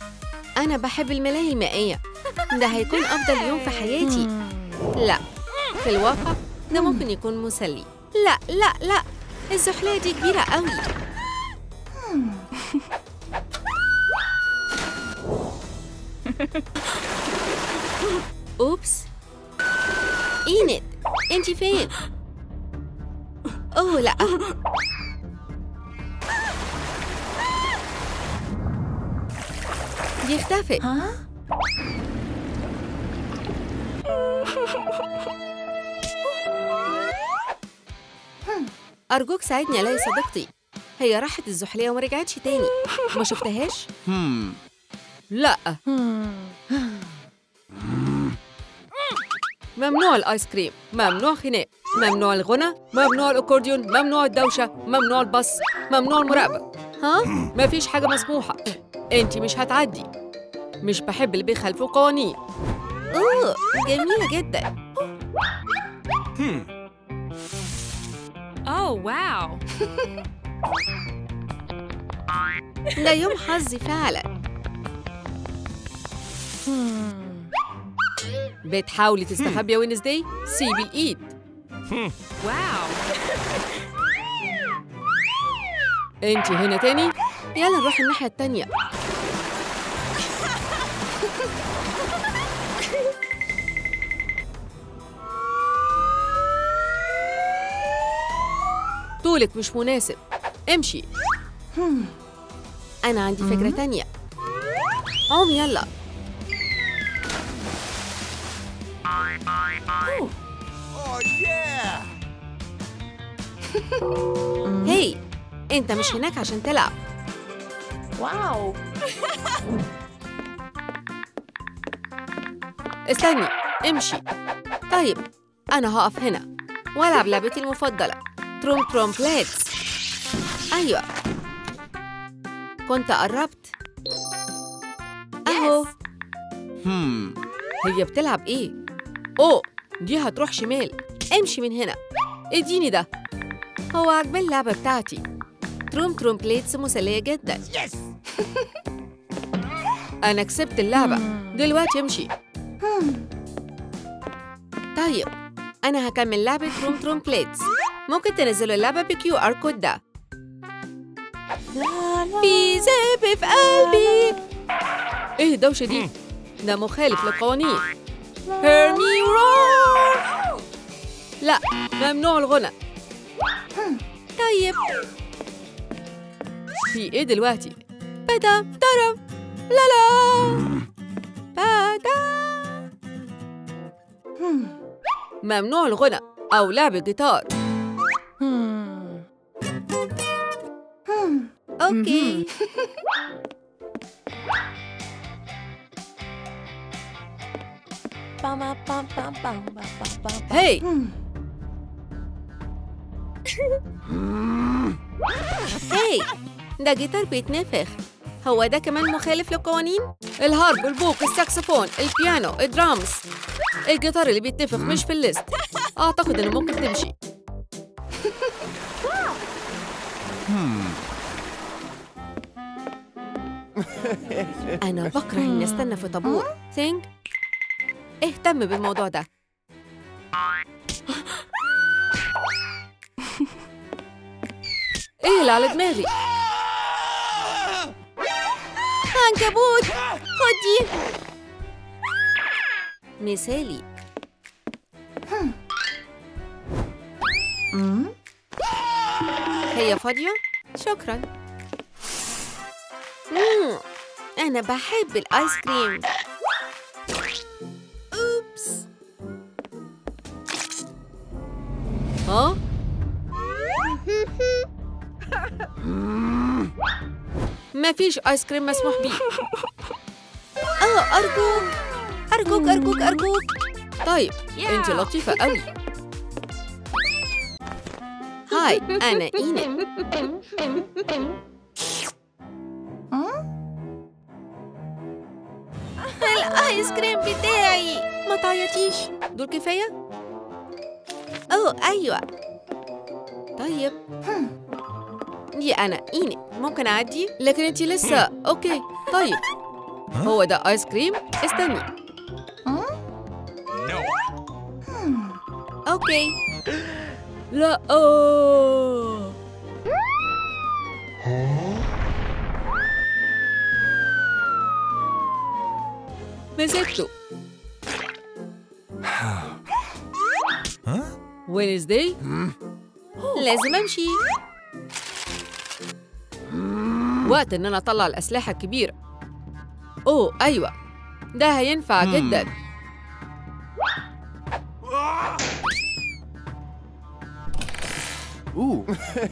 أنا بحب الملاهي المائية ده هيكون أفضل يوم في حياتي لا في الواقع ده ممكن يكون مسلي لا لا لا الزحلية دي كبيرة قوي أوبس إينت أنت فين؟ أوه لا دي اختفت أرجوك ساعدني ألاقي صديقتي هي راحت الزحلية وما رجعتش تاني ما شفتهاش؟ لا ممنوع الآيس كريم ممنوع خناق ممنوع الغنى ممنوع الأكورديون ممنوع الدوشة ممنوع البص ممنوع المراقبة ها؟ مفيش حاجة مسموحة انتي مش هتعدي مش بحب اللي بيخالفوا قوانين اوه جميلة جدا Oh, wow. ده يوم حظي فعلا بتحاولي تستخبي يا وينزداي سيبي الايد Wow. انتي هنا تاني يلا نروح الناحية التانية طولك مش مناسب امشي أنا عندي فكرة تانية قوم يلا هي انت مش هناك عشان تلعب واو استني امشي طيب انا هقف هنا والعب لعبتي المفضله تروم تروم بليتس ايوه كنت قربت اهو هي بتلعب ايه اوه دي هتروح شمال امشي من هنا اديني ده هو عجبني اللعبه بتاعتي تروم تروم بليتس مسليه جدا انا كسبت اللعبه دلوقتي امشي طيب أنا هكمل لعبة روم تروم بليتس ممكن تنزلوا اللعبة بكيو آر كود ده في زب في قلبي إيه الدوشة دي؟ ده مخالف للقوانين هيرمي رور لا ممنوع الغنى طيب في إيه دلوقتي؟ بدا طرف لا لا بدا ممنوع الغنى أو لعب الجيتار أوكي bum, bum, bum, bum, bum, bum, bum, bum. هاي هاي ده جيتار بيتنفخ هو ده كمان مخالف للقوانين؟ الهارب البوق الساكسفون البيانو الدرامز الجيتار اللي بيتنفخ مش في الليست أعتقد إنه ممكن تمشي أنا بكره إني أستنى في طابور ثينك اهتم بالموضوع ده ايه اللي على دماغي عنكبوت خدي مثالي هي فاضية؟ شكرا مم. أنا بحب الآيس كريم أوبس ها؟ مفيش آيس كريم مسموح بيه اه أرجوك أرجوك أرجوك أرجوك طيب أنت لطيفة قوي هاي أنا إينا الآيس كريم بتاعي ما تعيطيش دول كفاية؟ أوه أيوة طيب دي أنا إيني ممكن أعدي؟ لكن أنتي لسه أوكي طيب هو ده آيس كريم استني Okay. لا آه. مسكته وينزداي لازم امشي وقت ان انا اطلع الاسلحه الكبيره اوه ايوه ده هينفع جدا Ooh.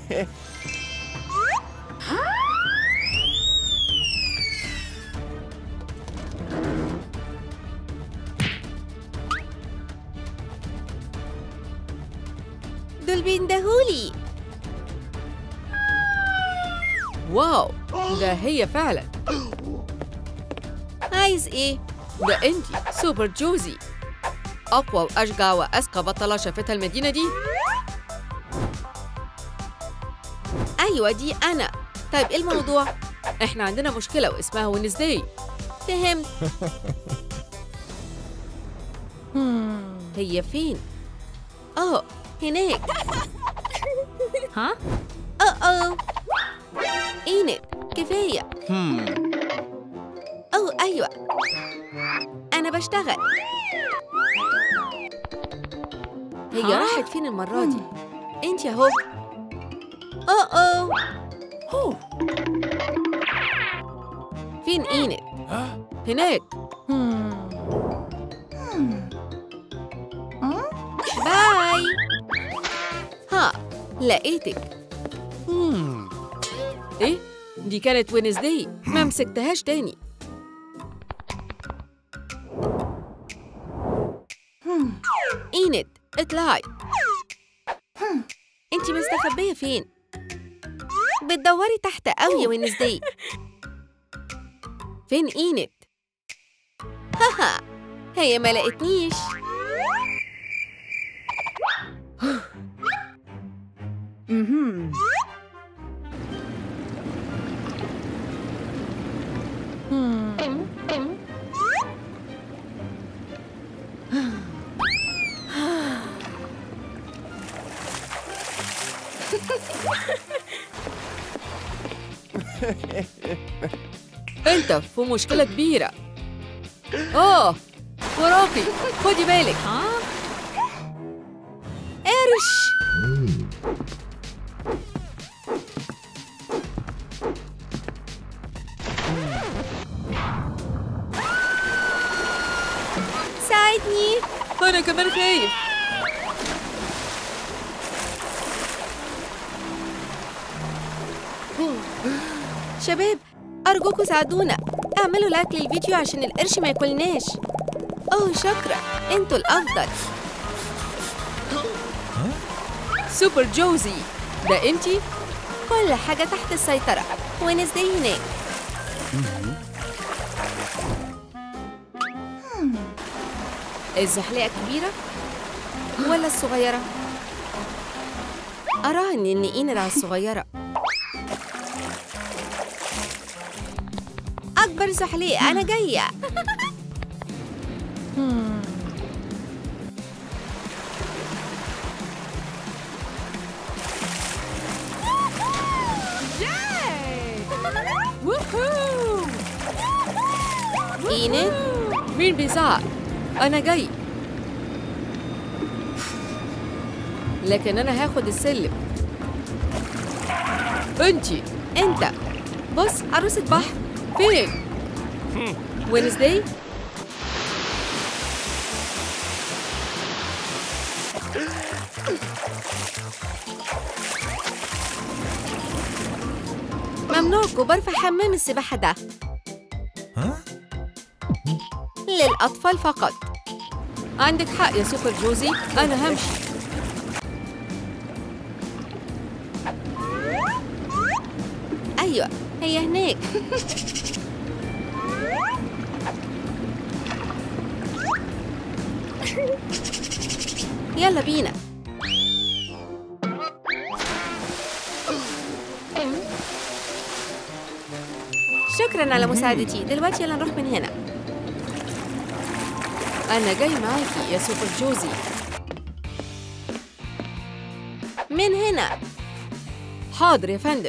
دول بيندهولي واو ده هي فعلا عايز ايه؟ ده انتي سوبر جوزي اقوى واشجع واذكى بطله شافتها المدينه دي ايوه دي انا طيب ايه الموضوع احنا عندنا مشكله واسمها وينزداي فهمت هي فين؟ اه هناك Huh? اه اه اينت كفاية Hmm. اوه ايوه انا بشتغل هي ها؟ راحت فين المرة دي؟ انت اهو اه اه فين اينت هناك باي ها لقيتك ايه دي كانت وينزداي ما مسكتهاش تاني اينت اطلعي انت مستخبية فين؟ بتدوري تحت قوي يا وينزداي فين اينت؟ هاها هي ما لقتنيش انت في مشكله كبيره اه وراكي خدي بالك Huh? قرش ساعدني انا كمان خايف شباب أرجوكوا ساعدونا اعملوا لايك للفيديو عشان القرش ما ياكلناش أوه شكرا انتوا الأفضل سوبر جوزي ده انتي كل حاجة تحت السيطرة وينزداي هناك الزحليقة الكبيرة ولا الصغيرة؟ أراهن إن إينر على الصغيرة أكبر زحليقة أنا جاية ووهو إينر مين بيزعق انا جاي لكن انا هاخد السلم انتي أنت بص عروسة بحر فين وينزداي ممنوع الكبار في حمام السباحة ده للأطفال فقط عندك حق يا سوبر جوزي انا همشي أيوة هي هناك يلا بينا شكرا شكرا على مساعدتي دلوقتي يلا نروح من هنا أنا جاي معاكي يا سوبر جوزي من هنا حاضر يا فندم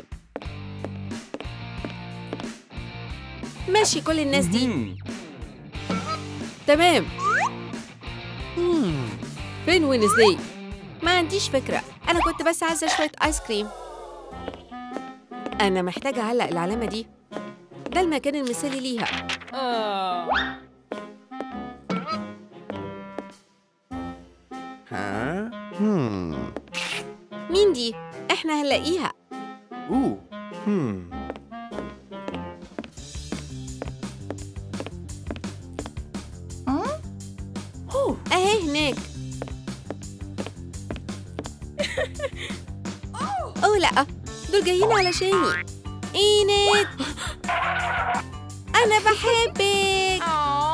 ماشي كل الناس دي تمام فين وينزداي ما عنديش فكرة أنا كنت بس عايزة شوية آيس كريم أنا محتاجة أعلق العلامة دي ده المكان المثالي ليها Huh? Hmm. مين دي؟ إحنا هنلاقيها Ooh. Hmm. أهي هناك أوه لأ دول جايين علشاني إينت أنا بحبك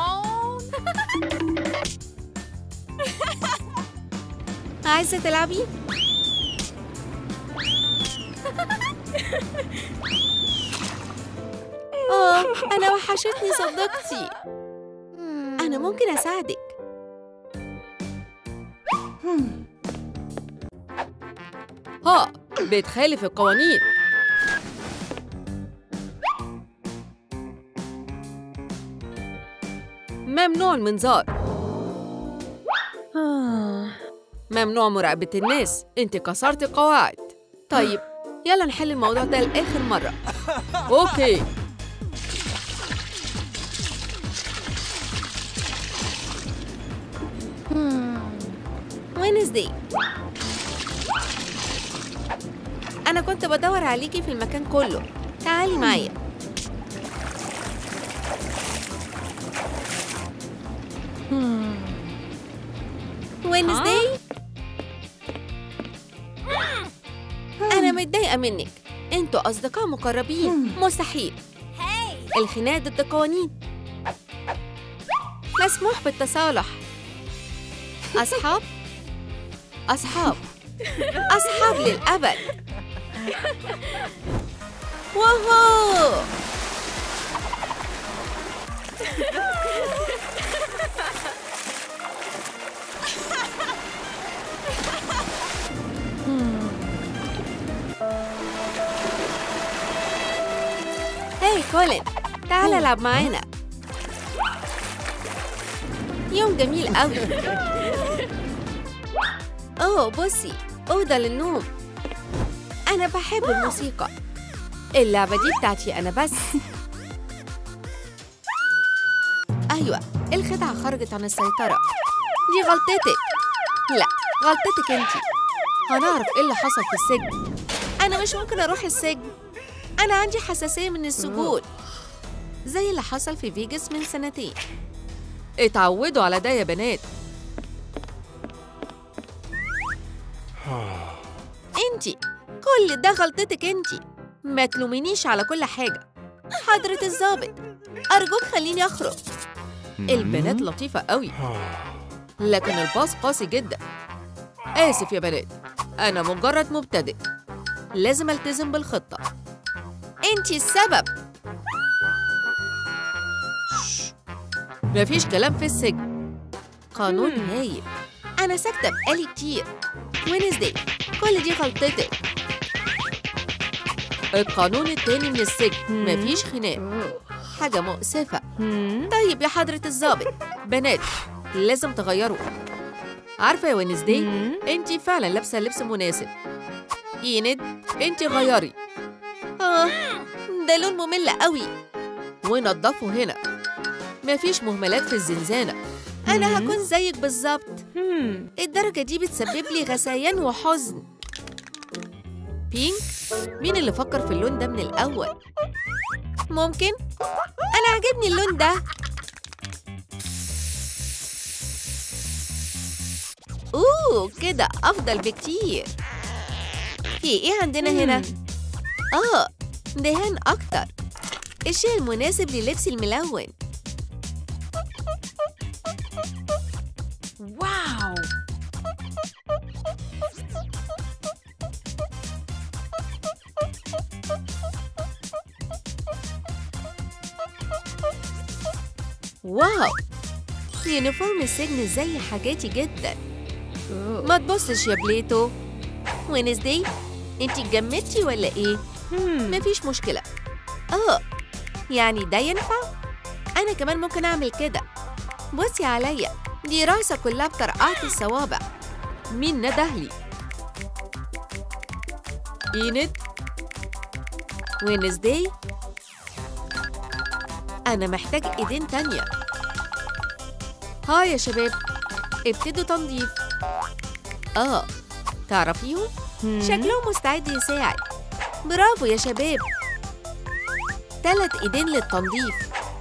عايزة تلعبي؟ آه أنا وحشتني صديقتي أنا ممكن أساعدك ها بتخالف القوانين ممنوع المنظار ممنوع مراقبة الناس انت كسرت القواعد طيب يلا نحل الموضوع ده لآخر مرة اوكي وينزداي أنا كنت بدور عليكي في المكان كله تعالي معايا وينزداي أنا متضايقة منك انتوا أصدقاء مقربين مستحيل الخناق ضد القوانين مسموح بالتصالح أصحاب أصحاب أصحاب للأبد وهو هاي كولين تعال العب معانا يوم جميل قوي اوه بصي اوضه للنوم انا بحب الموسيقى اللعبه دي بتاعتي انا بس ايوه الخدعه خرجت عن السيطره دي غلطتك لا غلطتك انتي هنعرف ايه اللي حصل في السجن انا مش ممكن اروح السجن انا عندي حساسيه من السجون زي اللي حصل في فيجاس من سنتين اتعودوا على ده يا بنات انتي كل ده غلطتك انتي ما تلومينيش على كل حاجة حضرة الضابط أرجوك خليني أخرج البنات لطيفة قوي لكن الباص قاسي جدا آسف يا بنات أنا مجرد مبتدئ لازم ألتزم بالخطة انتي السبب مفيش كلام في السجن قانون هايل أنا ساكتة بقالي كتير وينزداي كل دي غلطتك القانون التاني من السجن مفيش خناق حاجة مؤسفة طيب يا حضرة الضابط بنات لازم تغيروا عارفة يا وينزداي انتي فعلا لابسة لبس مناسب ايند انتي غيري آه ده لون ممل قوي ونضفوا هنا مفيش مهملات في الزنزانة أنا هكون زيك بالظبط الدرجة دي بتسبب لي غثيان وحزن بينك مين اللي فكر في اللون ده من الأول ممكن أنا عجبني اللون ده أوه كده أفضل بكتير في إيه عندنا هنا؟ آه دهان أكتر الشيء المناسب للبس الملون واو واو يونيفورم السجن زي حاجاتي جدا ما تبصش يا بليتو وينزداي انتي اتجمدتي ولا ايه مفيش مشكلة اه يعني ده ينفع انا كمان ممكن اعمل كده بصي عليا دي راسة كلها بطرقعة الصوابع مين ندهلي إيند وينزداي انا محتاج ايدين تانية هاي يا شباب ابتدوا تنظيف اه تعرفيهم شكلهم مستعد يساعد برافو يا شباب تلات ايدين للتنظيف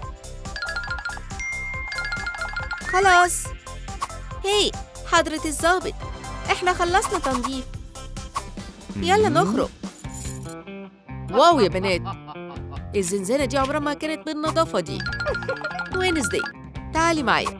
خلاص هي حضرة الضابط احنا خلصنا تنظيف يلا نخرج واو يا بنات الزنزانة دي عمرها ما كانت بالنظافة دي وينزداي تعالي معايا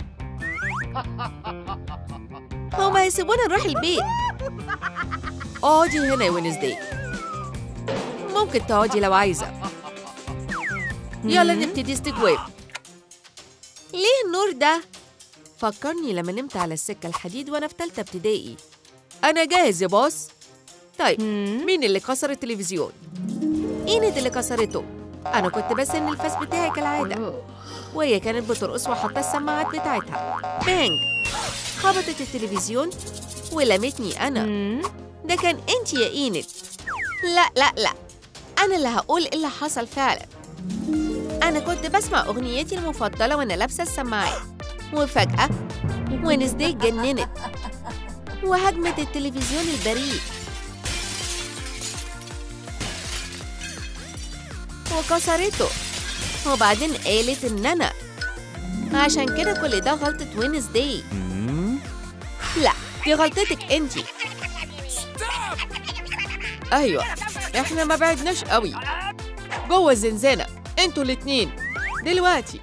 هما هيسيبونا نروح البيت اقعدي هنا يا وينزداي ممكن تقعدي لو عايزة يلا نبتدي استجواب ليه النور ده فكرني لما نمت على السكة الحديد وأنا في تالتة ابتدائي أنا جاهز يا باص طيب مين اللي كسر التلفزيون؟ ايند اللي كسرته انا كنت بسن الفاس بتاعي كالعاده وهي كانت بترقص وحاطه السماعات بتاعتها بانج خبطت التلفزيون ولمتني انا ده كان انت يا ايند لا لا لا انا اللي هقول ايه اللي حصل فعلا انا كنت بسمع اغنيتي المفضله وانا لابسه السماعات وفجاه وينزداي اتجننت وهجمت التلفزيون البريء وكسرته وبعدين قالت ان انا عشان كده كل ده غلطة وينزداي لا دي غلطتك انتي أيوة إحنا ما بعدناش قوي جوه الزنزانة انتوا الاتنين دلوقتي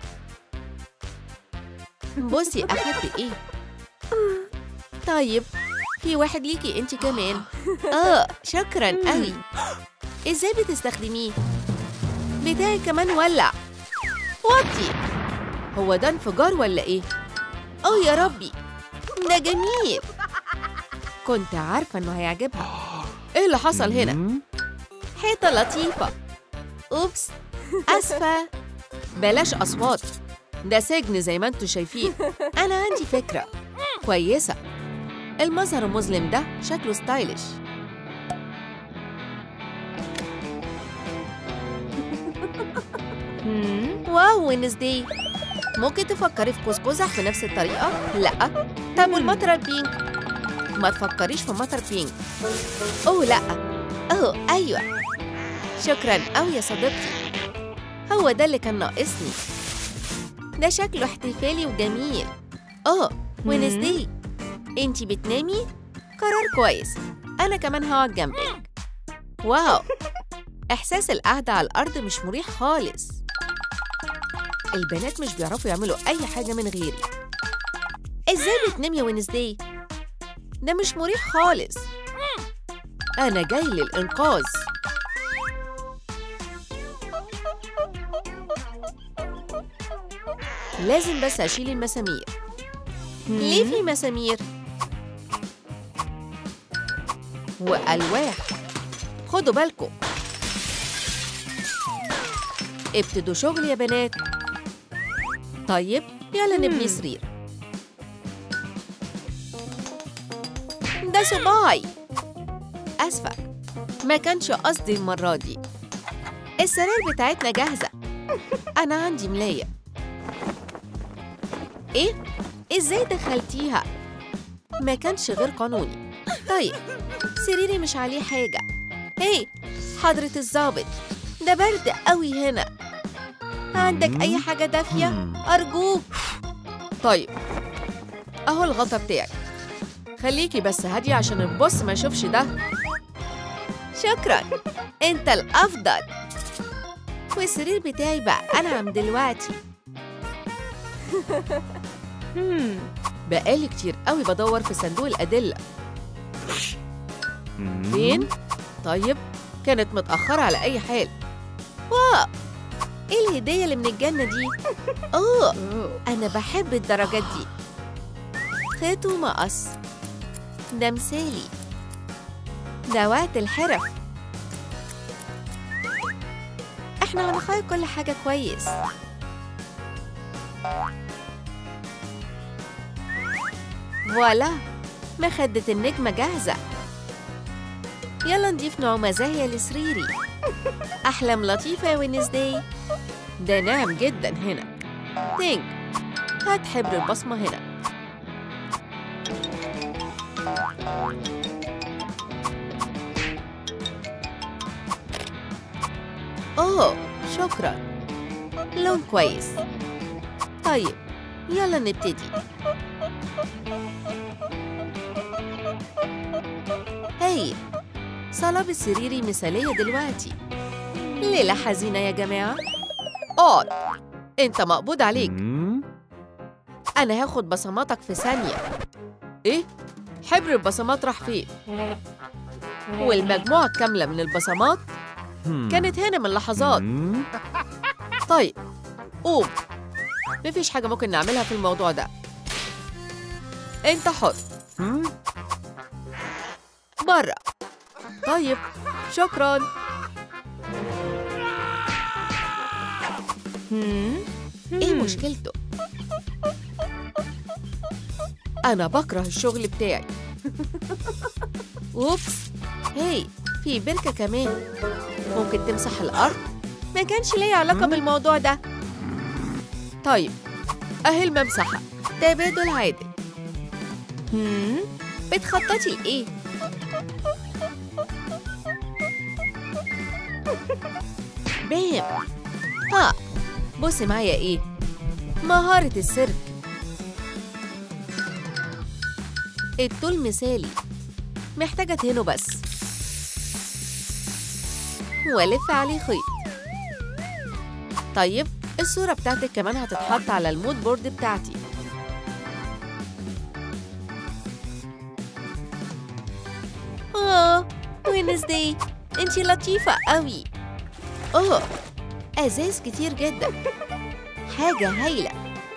بصي اخدت ايه طيب في واحد ليكي انتي كمان اه شكرا قوي ازاي بتستخدميه بتاعي كمان ولع وطي هو ده انفجار ولا إيه؟ اه يا ربي ده جميل كنت عارفة إنه هيعجبها إيه اللي حصل هنا؟ حيطة لطيفة أوبس أسفة بلاش أصوات ده سجن زي ما انتوا شايفين أنا عندي فكرة كويسة المظهر المظلم ده شكله ستايلش واو وينزداي ممكن تفكري في قوس قزح بنفس الطريقة؟ لأ طب والمطرة البينك؟ ما تفكريش في مطر بينك أوه لأ أوه أيوة شكرا أوي يا صديقتي هو ده اللي كان ناقصني ده شكله احتفالي وجميل اه وينزداي انتي بتنامي؟ قرار كويس أنا كمان هقعد جنبك واو إحساس القعدة على الأرض مش مريح خالص البنات مش بيعرفوا يعملوا أي حاجة من غيري ازاي بتنامي يا وينزداي؟ ده مش مريح خالص أنا جاي للإنقاذ لازم بس أشيل المسامير ليه في مسامير؟ وألواح خدوا بالكم ابتدوا شغل يا بنات طيب يلا نبني سرير ده صباعي أسفة ما كانش قصدي المرة دي السراير بتاعتنا جاهزة أنا عندي ملاية إيه؟ إزاي دخلتيها؟ ما كانش غير قانوني طيب سريري مش عليه حاجة هي حضرة الظابط ده برد قوي هنا عندك أي حاجة دافية؟ أرجوك طيب أهو الغطا بتاعي خليكي بس هادية عشان البص ما يشوفش ده شكرا انت الافضل والسرير بتاعي بقى انعم دلوقتي بقالي كتير قوي بدور في صندوق الأدلة فين؟ طيب كانت متأخرة على أي حال واو ايه الهدية اللي من الجنة دي؟ اوه أنا بحب الدرجات دي خيط ومقص ده مثالي ده وقت الحرف احنا هنخيط كل حاجة كويس فوالا مخدة النجمة جاهزة يلا نضيف نعومة زاهية لسريري أحلام لطيفة يا وينزداي ده ناعم جدا هنا تينك هات حبر البصمة هنا أوه شكرا لون كويس طيب يلا نبتدي هاي صلابة سريري مثالية دلوقتي ليلة حزينة يا جماعة اقعد انت مقبوض عليك Hmm? انا هاخد بصماتك في ثانية ايه؟ حبر البصمات راح فين؟ والمجموعة الكاملة من البصمات Hmm. كانت هنا من لحظات Hmm? طيب قوم مفيش حاجة ممكن نعملها في الموضوع ده انت حر Hmm? برا طيب شكرا هم ايه مشكلته انا بكره الشغل بتاعي اوبس هي في بركه كمان ممكن تمسح الارض ما كانش ليا علاقه بالموضوع ده طيب اهي الممسحه تبادل عادل هم بتخططي لايه بام ها بصي معايا ايه مهارة السيرك الطول مثالي محتاجة ادهنه بس والف عليه خيط طيب الصورة بتاعتك كمان هتتحط على المود بورد بتاعتي آه وينزداي انتي لطيفة قوي أوه أزاز كتير جدا حاجة هايلة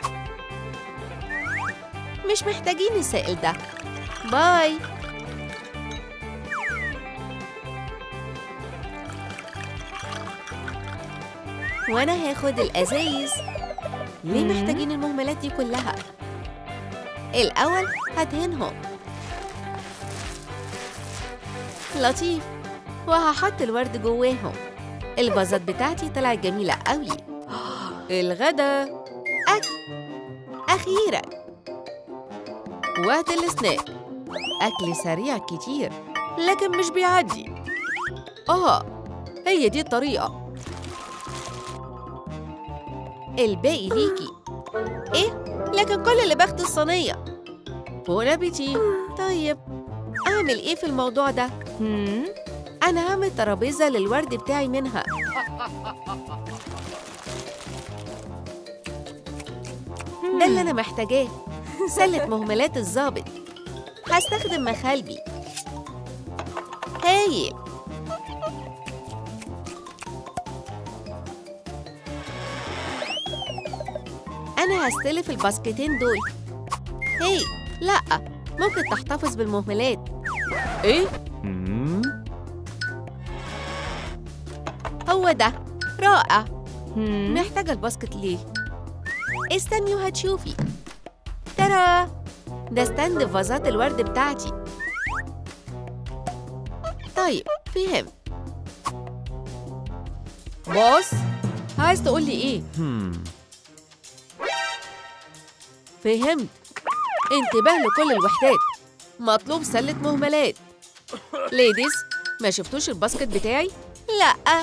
مش محتاجين السائل ده باي وأنا هاخد الأزايز ليه مم. محتاجين المهملات دي كلها؟ الأول هدهنهم لطيف وهحط الورد جواهم البازات بتاعتي طلعت جميلة قوي الغدا أكل أخيرا وقت السناك أكل سريع كتير لكن مش بيعدي آه هي دي الطريقة الباقي ليكي إيه؟ لكن كل اللي باخده الصينية بون أبيتي طيب أعمل إيه في الموضوع ده؟ هم أنا هعمل ترابيزة للورد بتاعي منها ده اللي أنا محتاجاه سلة مهملات الظابط هستخدم مخالبي هايل أنا هستلف الباسكتين دول هي لأ ممكن تحتفظ بالمهملات إيه؟ Hmm? هو ده رائع هم محتاجة الباسكت ليه؟ استني وهتشوفي ترى ده ستاند فازات الورد بتاعتي طيب فهم بص عايز تقولي ايه؟ Hmm. فهمت انتباه لكل الوحدات مطلوب سلة مهملات ليديز ما شفتوش الباسكت بتاعي؟ لأ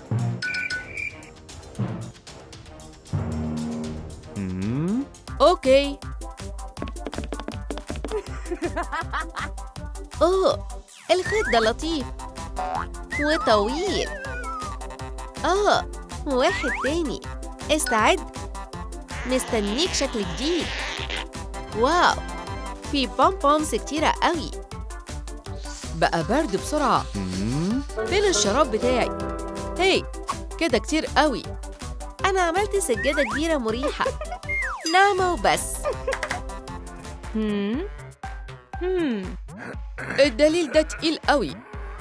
Hmm? اوكي اوه الخيط ده لطيف وطويل اه واحد تاني استعد مستنيك شكل جديد واو في بومبومز كتيرة قوي بقى برد بسرعة Hmm? فين الشراب بتاعي؟ هي كده كتير قوي أنا عملت سجادة كبيرة مريحة ناعمة وبس هم هم الدليل ده تقيل قوي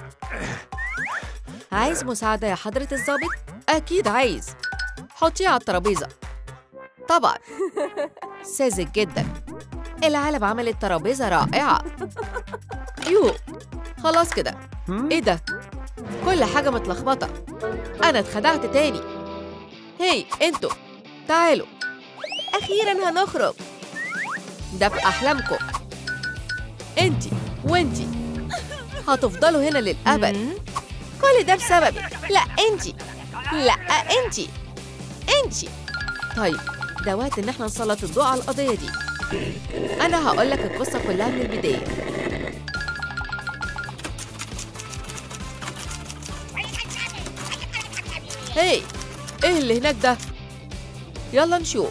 عايز مساعدة يا حضرة الضابط؟ أكيد عايز حطيه على الترابيزة طبعا ساذج جدا العالم عملت ترابيزة رائعة يو خلاص كده هم؟ إيه ده؟ كل حاجة متلخبطة أنا اتخدعت تاني هي انتوا تعالوا أخيرا هنخرج ده في أحلامكم انتي وانتي هتفضلوا هنا للأبد هم؟ كل ده بسببي لا انتي لا انتي انتي طيب ده وقت ان احنا نسلط الضوء على القضية دي أنا هقول لك القصة كلها من البداية هي إيه اللي هناك ده؟ يلا نشوف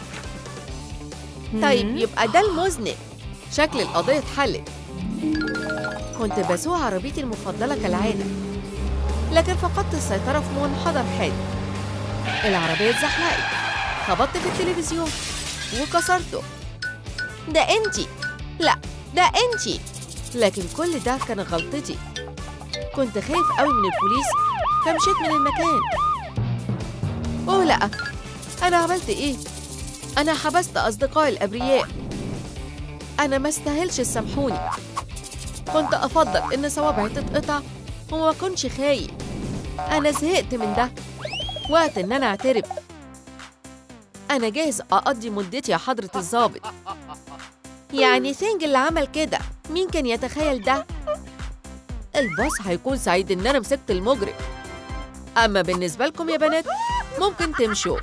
طيب هم؟ يبقى ده المذنب شكل القضية اتحلت كنت بسوق عربيتي المفضلة كالعادة لكن فقدت السيطرة في منحدر حاد العربية اتزحلقت خبطت في التلفزيون وكسرته ده انتي لا ده انتي لكن كل ده كان غلطتي كنت خايف قوي من البوليس فمشيت من المكان أوه لأ أنا عملت إيه؟ أنا حبست أصدقائي الأبرياء أنا ما استاهلش سامحوني كنت أفضل إن صوابعي تتقطع وما أكونش خايف أنا زهقت من ده وقت إن أنا أعترف أنا جاهز أقضي مدتي يا حضرة الضابط يعني ثينج اللي عمل كده مين كان يتخيل ده الباص هيكون سعيد إن أنا مسكت المجرم أما بالنسبة لكم يا بنات ممكن تمشوا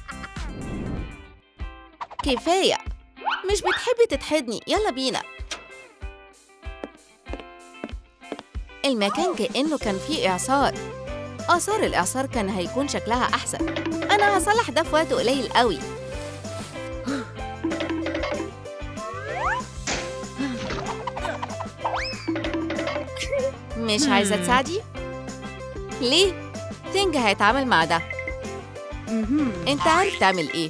كفاية مش بتحبي تتحضني يلا بينا المكان كأنه كان فيه إعصار آثار الإعصار كان هيكون شكلها أحسن أنا هصلح ده في وقت قليل قوي مش عايزة Hmm. تساعدي؟ ليه؟ تنج هيتعامل مع ده مهم. انت عارف تعمل ايه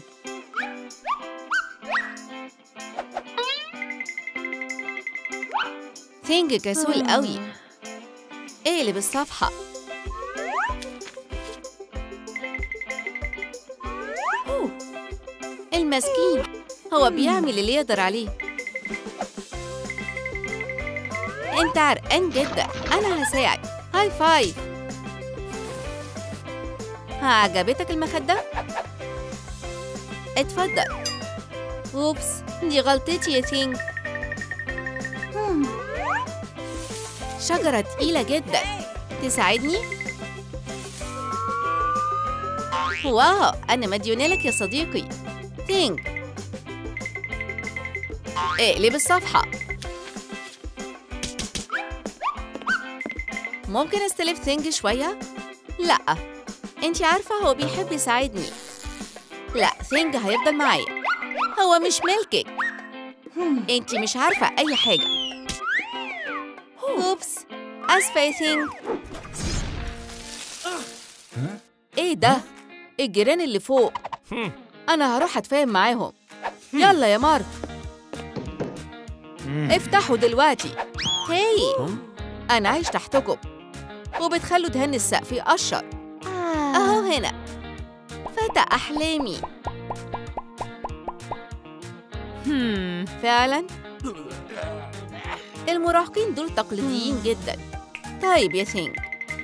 ثينج كسول قوي اقلب الصفحة أوه، المسكين هو بيعمل اللي يقدر عليه انت عرقان جدا انا هساعد هاي فايف عجبتك المخدة؟ اتفضل اوبس دي غلطتي يا ثينج شجرة تقيلة جدا تساعدني؟ واو أنا مديونة لك يا صديقي ثينج اقلب الصفحة ممكن استلف ثينج شوية؟ لأ انتي عارفة هو بيحب يساعدني لا ثينج هيفضل معايا هو مش ملكك انتي مش عارفة أي حاجة أوبس آسفة يا ثينج إيه ده؟ الجيران اللي فوق أنا هروح أتفاهم معاهم يلا يا مارك افتحوا دلوقتي هي أنا عايش تحتكم وبتخلوا دهان السقف يقشر أهو هنا فتى أحلامي هم. فعلا المراهقين دول تقليديين جدا طيب يا ثينج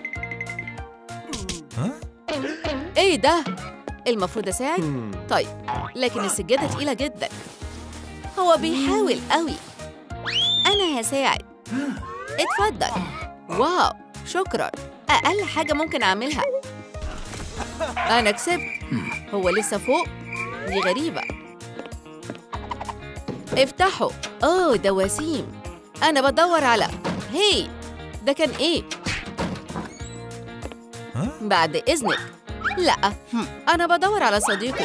إيه ده؟ المفروض أساعد هم. طيب لكن السجادة تقيلة جدا هو بيحاول قوي أنا هساعد اتفضل واو شكرا أقل حاجة ممكن أعملها أنا كسبت هو لسه فوق دي غريبة افتحوا أوه ده وسيم أنا بدور على هي ده كان إيه؟ بعد إذنك لا أنا بدور على صديقي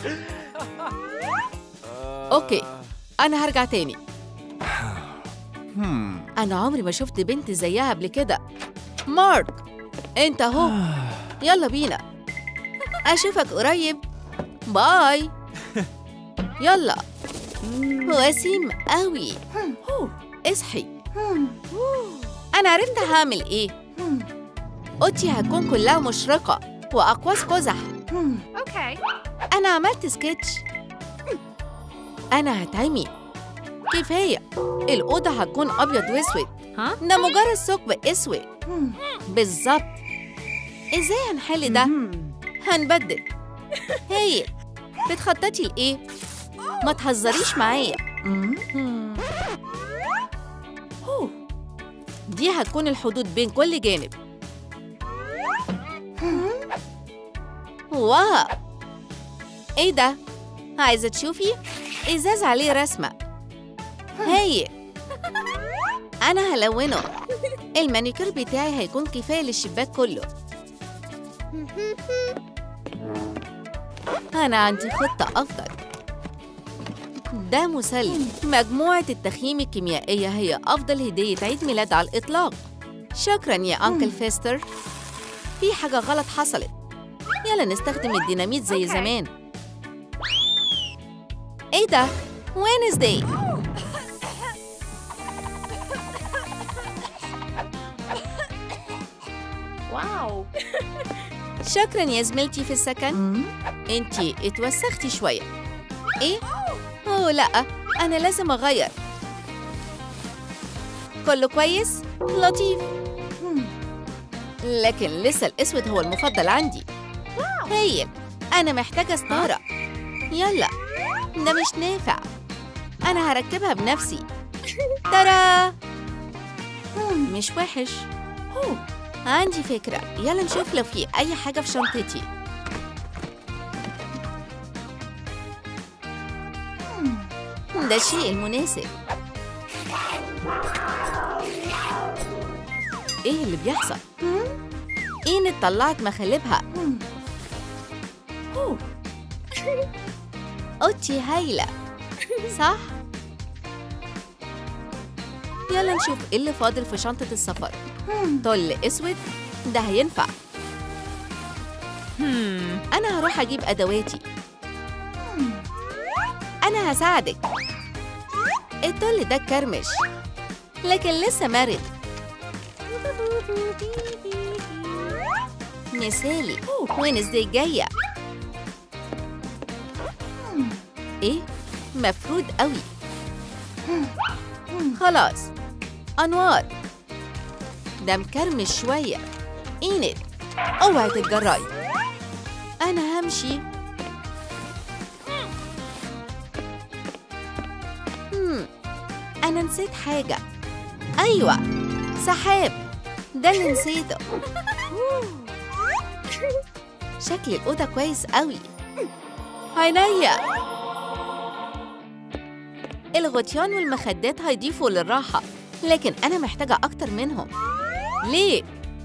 أوكي أنا هرجع تاني هم. أنا عمري ما شفت بنت زيها قبل كده مارك أنت أهو يلا بينا أشوفك قريب باي يلا وسيم قوي اصحي انا عرفت هعمل ايه اوضتي هتكون كلها مشرقه واقواس قزح Okay. انا عملت سكتش انا هتعمي كفايه الاوضه هتكون ابيض واسود ها؟ ده مجرد ثقب اسود بالظبط ازاي هنحل ده هنبدل هايل بتخططي لايه ما تهزريش معايا دي هتكون الحدود بين كل جانب واو ايه ده عايزه تشوفي ازاز عليه رسمه هايل انا هلونه المانيكير بتاعي هيكون كفايه للشباك كله انا عندي خطه افضل ده مسلي مجموعه التخييم الكيميائيه هي افضل هديه عيد ميلاد على الاطلاق شكرا يا انكل فيستر في حاجه غلط حصلت يلا نستخدم الديناميت زي أوكي. زمان ايه ده وينزداي Wow. شكرا يا زميلتي في السكن انتي اتوسختي شويه ايه اوه لا انا لازم اغير كله كويس لطيف لكن لسه الاسود هو المفضل عندي هايل انا محتاجه ستاره يلا ده مش نافع انا هركبها بنفسي ترى مش وحش عندي فكرة يلا نشوف لو في أي حاجة في شنطتي ده الشيء المناسب ايه اللي بيحصل؟ اين طلعت مخالبها؟ اوضتي هايلة صح؟ يلا نشوف ايه اللي فاضل في شنطة السفر طل اسود ده هينفع Hmm. انا هروح اجيب ادواتي انا هساعدك الطل ده كرمش لكن لسه مرن مثالي وينزداي جايه ايه مفروض قوي خلاص انوار ده مكرمش شويه اينت اوعي تتجرأي انا همشي هم. انا نسيت حاجه ايوه سحاب ده اللي نسيته شكل الاوضه كويس قوي عينيا الغطيان والمخدات هيضيفوا للراحه لكن انا محتاجه اكتر منهم ليه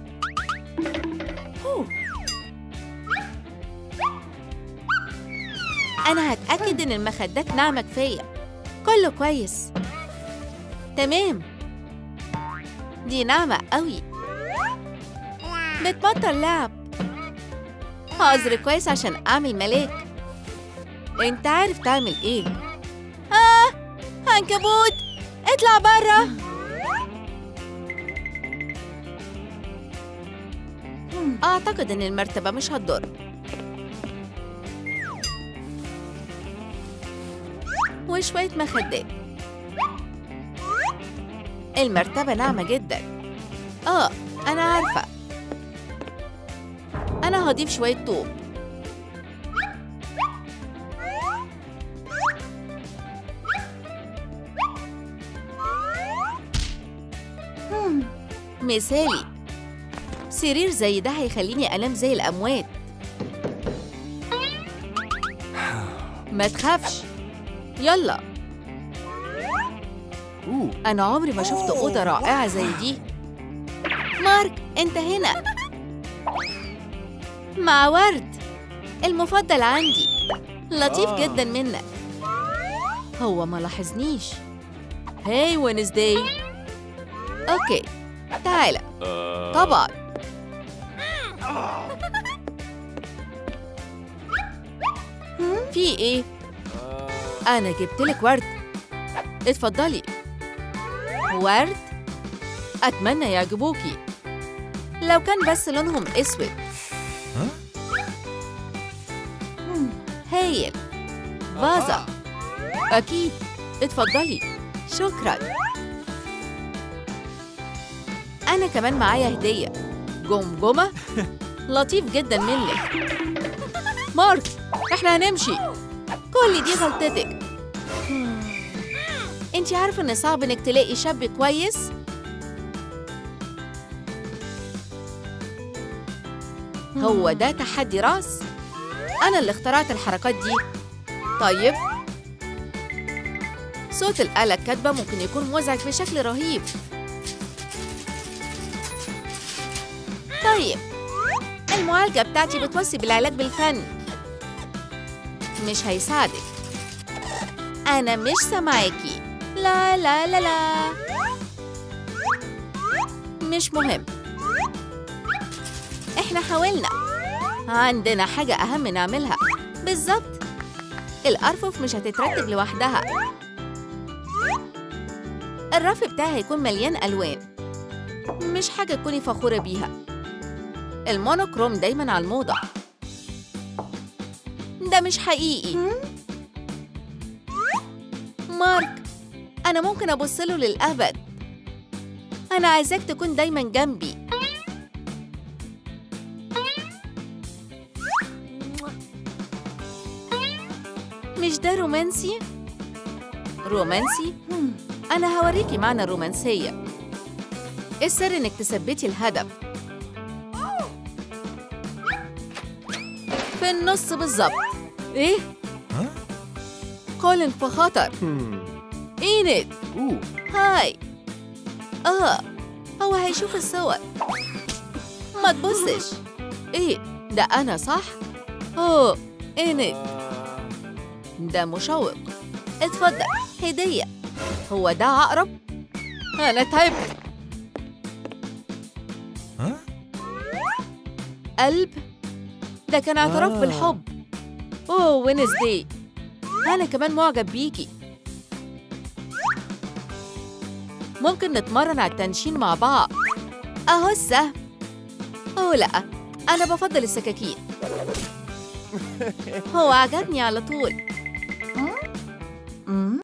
أنا هتأكد إن المخدات ناعمة كفاية كله كويس تمام دي ناعمة قوي بتبطل لعب حاضر كويس عشان أعمل ملاك أنت عارف تعمل إيه آه عنكبوت اطلع برا أعتقد إن المرتبة مش هتضر وشوية مخدات المرتبة ناعمة جدا آه أنا عارفة أنا هضيف شوية طوب مثالي سرير زي ده هيخليني أنام زي الأموات ما تخافش يلا Ooh. أنا عمري ما شفت أوضة رائعة زي دي مارك أنت هنا مع ورد المفضل عندي لطيف آه. جدا منك هو ما لاحظنيش هاي وينزداي أوكي تعالى Uh, طبعا في إيه؟ أنا جبت لك ورد اتفضلي ورد؟ أتمنى يعجبوكي لو كان بس لونهم أسود هايل فازة أكيد اتفضلي شكرا أنا كمان معايا هدية جمجمة لطيف جدا منك مارك احنا هنمشي كل دي غلطتك انت عارفة ان صعب انك تلاقي شاب كويس هو ده تحدي راس انا اللي اخترعت الحركات دي طيب صوت الآلة الكاتبة ممكن يكون مزعج بشكل رهيب طيب المعالجة بتاعتي بتوصي بالعلاج بالفن مش هيساعدك أنا مش سامعاكي لا لا لا لا مش مهم احنا حاولنا عندنا حاجة أهم نعملها بالظبط الأرفف مش هتترتب لوحدها الرف بتاعي هيكون مليان ألوان مش حاجة تكوني فخورة بيها المونوكروم دايما على الموضة ده مش حقيقي مارك أنا ممكن أبص له للأبد أنا عايزاك تكون دايما جنبي مش ده رومانسي؟ رومانسي؟ أنا هوريكي معنى الرومانسية السر إنك تثبتي الهدف في النص بالظبط إيه؟ ها؟ كولين في خطر Hmm. إينيد Ooh. هاي آه هو هيشوف الصور ما تبصش إيه ده أنا صح؟ أوه إينيد ده مشوق اتفضل هدية هو ده عقرب؟ أنا تعبت ها؟ قلب ده كان اعتراف آه. بالحب اوه وينزداي انا كمان معجب بيكي ممكن نتمرن على التنشين مع بعض اهو السهم اوه لا انا بفضل السكاكين هو عجبني على طول